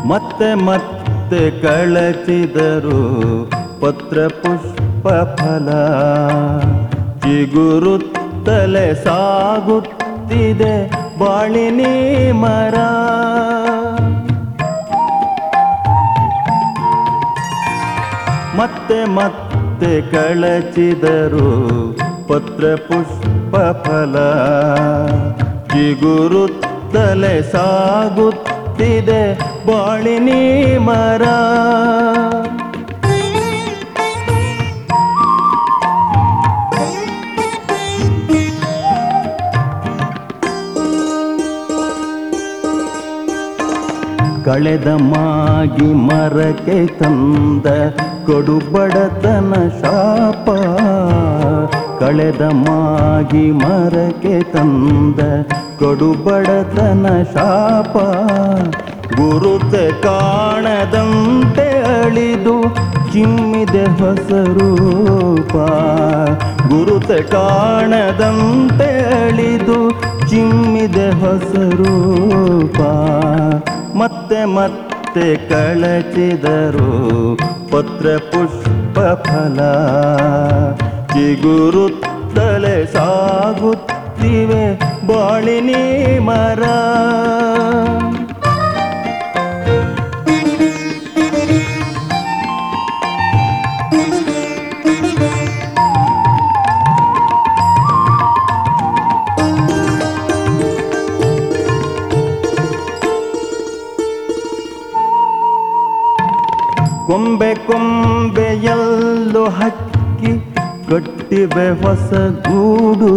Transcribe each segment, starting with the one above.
ಮತ್ತೆ ಮತ್ತೆ ಕಳಚಿದರು ಪತ್ರ ಪುಷ್ಪ ಫಲ ಚಿಗುರುತ್ತಲೆ ಸಾಗುತ್ತಿದೆ ಬಾಳಿನಿ ಮರ ಮತ್ತೆ ಮತ್ತೆ ಕಳಚಿದರು ಪತ್ರ ಪುಷ್ಪ ಫಲ ಚಿಗುರುತ್ತಲೆ ಸಾಗುತ್ತಿದೆ ಬಾಳಿನಿ ಮರ ಕಳೆದ ಮಾಗಿ ಮರಕ್ಕೆ ತಂದ ಕೊಡು ಬಡತನ ಶಾಪ ಕಳೆದ ಮಾಗಿ ಮರಕ್ಕೆ ತಂದ ಕೊಡು ಬಡತನ ಶಾಪ ಗುರುತೆ ಕಾಣದಂತೆ ಅಳಿದು ಚಿಮ್ಮಿದೆ ಹೊಸ ರೂಪ ಗುರುತೆ ಕಾಣದಂತೆ ಅಳಿದು ಚಿಮ್ಮಿದೆ ಹೊಸ ರೂಪ ಮತ್ತೆ ಮತ್ತೆ ಕಳಚಿದರು ಪತ್ರ ಪುಷ್ಪ ಫಲ ಚಿಗುರುತ್ತಲೆ ಸಾಗುತ್ತಿವೆ ಬಾಳಿನಿ ಮರ ಕೊಂಬೆ ಕೊಂಬೆಯಲ್ಲೂ ಹಕ್ಕಿ ಕಟ್ಟಿವೆ ಹೊಸ ಗೂಡು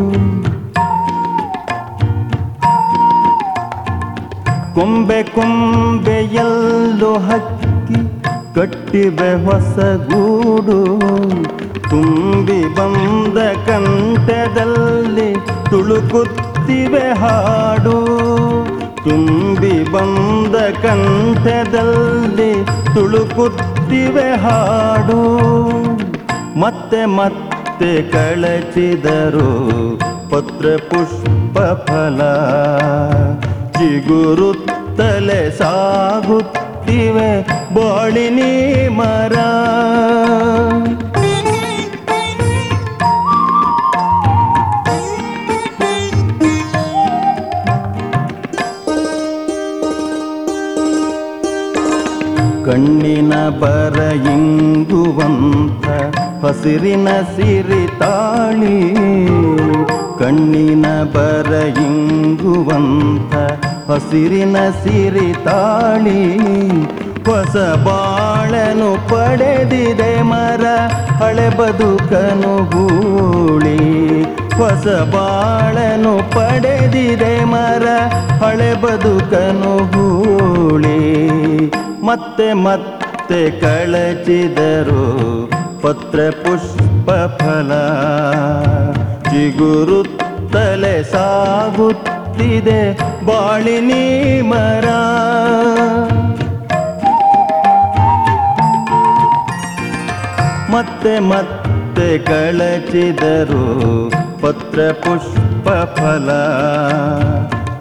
ಕೊಂಬೆ ಕೊಂಬೆಯಲ್ಲೂ ಹಕ್ಕಿ ಕಟ್ಟಿವೆ ಹೊಸ ಗೂಡು ತುಂಬಿ ಬಂದ ಕಂಠದಲ್ಲಿ ತುಳುಕುತ್ತಿವೆ ಹಾಡು ತುಂಬಿ ಬಂದ ಕಂಠದಲ್ಲಿ ತುಳುಕುತ್ತಿವೆ ಹಾಡು ಮತ್ತೆ ಮತ್ತೆ ಕಳಚಿದರು ಪತ್ರ ಪುಷ್ಪ ಫಲ ಚಿಗುರುತ್ತಲೆ ಸಾಗುತ್ತಿವೆ ಬಾಳಿನಿ ಮರ ಕಣ್ಣಿನ ಬರ ಇಂಗುವಂತ ಹಸಿರಿನ ಸಿರಿ ತಾಳಿ ಕಣ್ಣಿನ ಬರ ಇಂಗುವಂತ ಹಸಿರಿನ ಸಿರಿ ತಾಳಿ ಹೊಸ ಬಾಳನು ಪಡೆದಿದೆ ಮರ ಹಳೆ ಬದುಕನು ಗೂಳಿ ಹೊಸ ಬಾಳನು ಪಡೆದಿದೆ ಮರ ಹಳೆ ಬದುಕನು ಗೂಳಿ ಮತ್ತೆ ಮತ್ತೆ ಕಳಚಿದರು ಪತ್ರ ಪುಷ್ಪ ಫಲ ಚಿಗುರುತ್ತಲೆ ಸಾಗುತ್ತಿದೆ ಬಾಳಿನಿ ಮರ ಮತ್ತೆ ಮತ್ತೆ ಕಳಚಿದರು ಪತ್ರ ಪುಷ್ಪ ಫಲ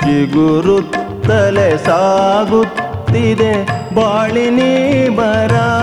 ಚಿಗುರುತ್ತಲೆ ಸಾಗುತ್ತಿದೆ ಬಾಳಿನಿ ಮರ